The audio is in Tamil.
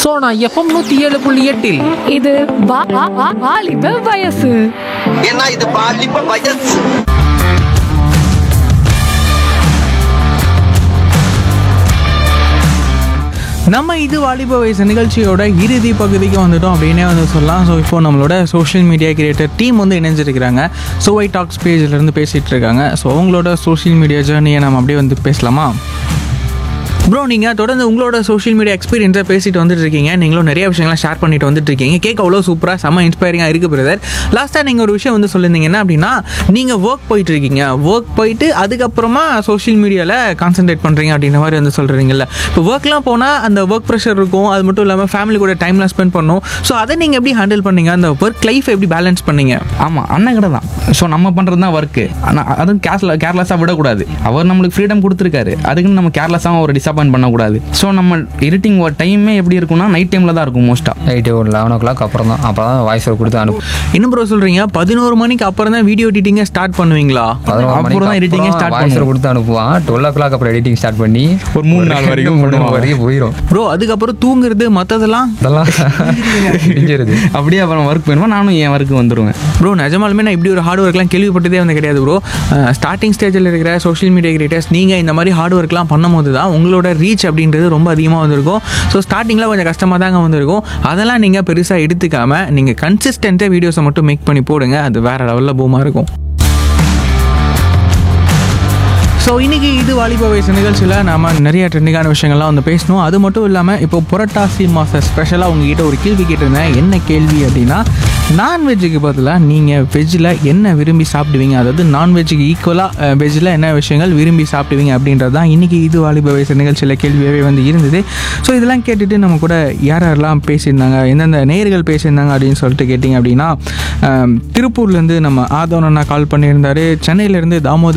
சோனா எஃப்எம் நூத்தி ஏழு புள்ளி எட்டில் இது வா- வா- வா- வாலிப வயசு ஏன்னா இது பாலிப்ப வயசு நம்ம இது வாலிப வயசு நிகழ்ச்சியோட இறுதி பகுதிக்கு வந்துட்டோம் அப்படின்னே வந்து சொல்லலாம் ஸோ இப்போ நம்மளோட சோஷியல் மீடியா கிரியேட்டர் டீம் வந்து இணைஞ்சிருக்கிறாங்க ஸோ ஐ டாக்ஸ் பேஜ்லேருந்து பேசிகிட்டு இருக்காங்க ஸோ அவங்களோட சோஷியல் மீடியா ஜேர்னியை நம்ம அப்படியே வந்து பேசலாமா ப்ரோ நீங்கள் தொடர்ந்து உங்களோட சோஷியல் மீடியா எக்ஸ்பீரியன்ஸை பேசிட்டு வந்துட்டு இருக்கீங்க நீங்களும் நிறைய விஷயங்களை ஷேர் பண்ணிட்டு வந்துட்டு இருக்கீங்க கேட்க அவ்வளோ சூப்பராக செம்ம இன்ஸ்பைரிங்காக இருக்குது பிரதர் லாஸ்ட்டாக நீங்கள் ஒரு விஷயம் வந்து சொல்லியிருந்தீங்க என்ன அப்படின்னா நீங்கள் ஒர்க் போயிட்டு இருக்கீங்க ஒர்க் போயிட்டு அதுக்கப்புறமா சோஷியல் மீடியாவில் கான்சென்ட்ரேட் பண்ணுறீங்க அப்படின்ற மாதிரி வந்து சொல்கிறீங்கல்ல இப்போ ஒர்க்லாம் போனால் அந்த ஒர்க் ப்ரெஷர் இருக்கும் அது மட்டும் இல்லாமல் ஃபேமிலி கூட டைம்லாம் ஸ்பெண்ட் பண்ணும் ஸோ அதை நீங்கள் எப்படி ஹேண்டில் பண்ணீங்க அந்த ஒர்க் லைஃப் எப்படி பேலன்ஸ் பண்ணீங்க ஆமாம் அண்ணன் கடை தான் ஸோ நம்ம பண்ணுறது தான் ஒர்க்கு ஆனால் அதுவும் கேர்ல கேர்லெஸ்ஸாக விடக்கூடாது அவர் நம்மளுக்கு ஃப்ரீடம் கொடுத்துருக்காரு அதுக்குன்னு நம்ம கேர்லெஸ்ஸாக ஒரு டிசப்பாயின்ட் பண்ணக்கூடாது ஸோ நம்ம எடிட்டிங் டைமே எப்படி இருக்கும்னா நைட் டைமில் தான் இருக்கும் மோஸ்ட்டாக நைட்டு ஒரு லெவன் ஓ கிளாக் அப்புறம் தான் அப்போ தான் வாய்ஸ் கொடுத்து அனுப்பு இன்னும் ப்ரோ சொல்கிறீங்க பதினோரு மணிக்கு அப்புறம் தான் வீடியோ எடிட்டிங்கை ஸ்டார்ட் பண்ணுவீங்களா அப்புறம் தான் editing ஏ start வாய்ஸ் பண்ணுவோம். கொடுத்து அனுப்புவான் டுவெல் ஓ கிளாக் அப்புறம் எடிட்டிங் ஸ்டார்ட் பண்ணி ஒரு மூணு நாள் வரைக்கும் மூணு நாள் பண்ணுவான். வரைக்கும் போயிடும் ப்ரோ அதுக்கப்புறம் தூங்குறது மற்றதெல்லாம் அதெல்லாம் இடிஞ்சிருது அப்படியே அப்புறம் ஒர்க் பண்ணுவேன் நானும் என் ஒர்க்கு வந்துடுவேன் ப்ரோ நிஜமாலுமே நான் இப்படி ஒரு ஹார்ட் ஒர்க்லாம் கேள்விப்பட்டதே வந்து கிடையாது ப்ரோ ஸ்டார்டிங் ஸ்டேஜில் இருக்கிற சோஷியல் மீடியா கிரியேட்டர்ஸ் நீங்கள் இந்த மாதிரி ஹார்ட் ஒர்க்லாம் பண்ணும்போது தான் உங்களோட ரீச் அப்படின்றது ரொம்ப அதிகமாக வந்திருக்கும் ஸோ ஸ்டார்டிங்கில் கொஞ்சம் கஷ்டமாக தாங்க வந்திருக்கும் அதெல்லாம் நீங்கள் பெருசாக எடுத்துக்காம நீங்கள் கன்சிஸ்டண்ட்டாக வீடியோஸை மட்டும் மேக் பண்ணி போடுங்க அது வேறு லெவலில் பூமாக இருக்கும் ஸோ இன்றைக்கி இது வாலிப வயசு நிகழ்ச்சியில் நாம நிறைய ட்ரெண்டிங்கான விஷயங்கள்லாம் வந்து பேசணும் அது மட்டும் இல்லாமல் இப்போ புரட்டாசி மாத ஸ்பெஷலாக உங்ககிட்ட ஒரு கேள்வி கேட்டிருந்தேன் என்ன கேள்வி அப்படின்னா நான்வெஜ்ஜுக்கு பதிலாக நீங்கள் வெஜ்ஜில் என்ன விரும்பி சாப்பிடுவீங்க அதாவது நான்வெஜ்ஜுக்கு ஈக்குவலாக வெஜ்ஜில் என்ன விஷயங்கள் விரும்பி சாப்பிடுவீங்க அப்படின்றது தான் இன்றைக்கி இது வாலிப வயசு நிகழ்ச்சியில் கேள்வியாகவே வந்து இருந்தது ஸோ இதெல்லாம் கேட்டுட்டு நம்ம கூட யார் யாரெல்லாம் பேசியிருந்தாங்க எந்தெந்த நேயர்கள் பேசியிருந்தாங்க அப்படின்னு சொல்லிட்டு கேட்டிங்க அப்படின்னா ஆம், திருப்பூர்லேருந்து நம்ம ஆதவன் அண்ணா கால் பண்ணியிருந்தாரு சென்னையிலேருந்து தாமோதர்